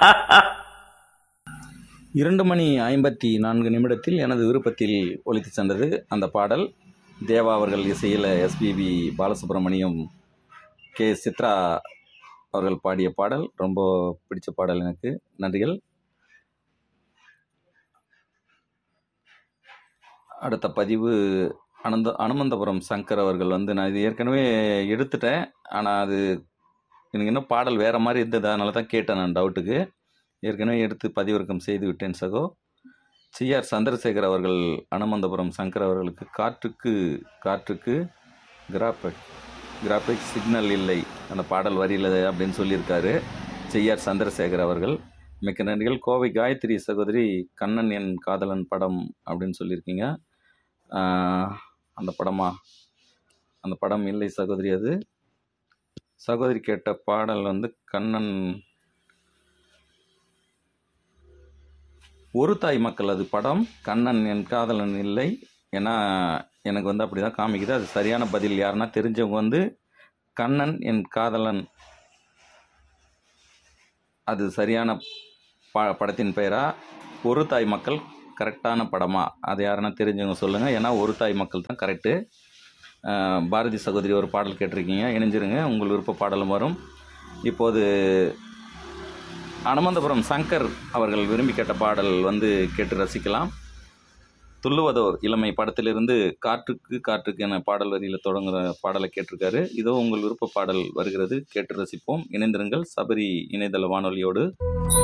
இரண்டு மணி ஐம்பத்தி நான்கு நிமிடத்தில் எனது விருப்பத்தில் ஒலித்து சென்றது அந்த பாடல் தேவா அவர்கள் இசையில் எஸ்பிபி பாலசுப்ரமணியம் கே சித்ரா அவர்கள் பாடிய பாடல் ரொம்ப பிடிச்ச பாடல் எனக்கு நன்றிகள் அடுத்த பதிவு அனந்த அனுமந்தபுரம் சங்கர் அவர்கள் வந்து நான் இது ஏற்கனவே எடுத்துட்டேன் ஆனால் அது எனக்கு இன்னும் பாடல் வேறு மாதிரி இருந்தது அதனால தான் கேட்டேன் நான் டவுட்டுக்கு ஏற்கனவே எடுத்து பதிவிறக்கம் செய்து விட்டேன் சகோ சிஆர் சந்திரசேகர் அவர்கள் அனுமந்தபுரம் சங்கர் அவர்களுக்கு காற்றுக்கு காற்றுக்கு கிராஃபிக் கிராஃபிக் சிக்னல் இல்லை அந்த பாடல் வரியில் அப்படின்னு சொல்லியிருக்காரு சிஆர் சந்திரசேகர் அவர்கள் மிக்க நன்றிகள் கோவை காயத்ரி சகோதரி கண்ணன் என் காதலன் படம் அப்படின்னு சொல்லியிருக்கீங்க ஆஹ், அந்த படமா அந்த படம் இல்லை சகோதரி அது சகோதரி கேட்ட பாடல் வந்து கண்ணன் ஒரு தாய் மக்கள் அது படம் கண்ணன் என் காதலன் இல்லை ஏன்னா எனக்கு வந்து அப்படி தான் காமிக்குது அது சரியான பதில் யாருன்னா தெரிஞ்சவங்க வந்து கண்ணன் என் காதலன் அது சரியான ப படத்தின் பெயரா ஒரு தாய் மக்கள் கரெக்டான படமா அது யாருன்னா தெரிஞ்சவங்க சொல்லுங்கள் ஏன்னா ஒரு தாய் மக்கள் தான் கரெக்டு பாரதி சகோதரி ஒரு பாடல் கேட்டிருக்கீங்க இணைஞ்சிருங்க உங்கள் விருப்ப பாடலும் வரும் இப்போது அனுமந்தபுரம் சங்கர் அவர்கள் விரும்பி கேட்ட பாடல் வந்து கேட்டு ரசிக்கலாம் துள்ளுவதோர் இளமை படத்திலிருந்து காற்றுக்கு காற்றுக்கு என பாடல் வரியில் தொடங்குற பாடலை கேட்டிருக்காரு இதோ உங்கள் விருப்ப பாடல் வருகிறது கேட்டு ரசிப்போம் இணைந்திருங்கள் சபரி இணையதள வானொலியோடு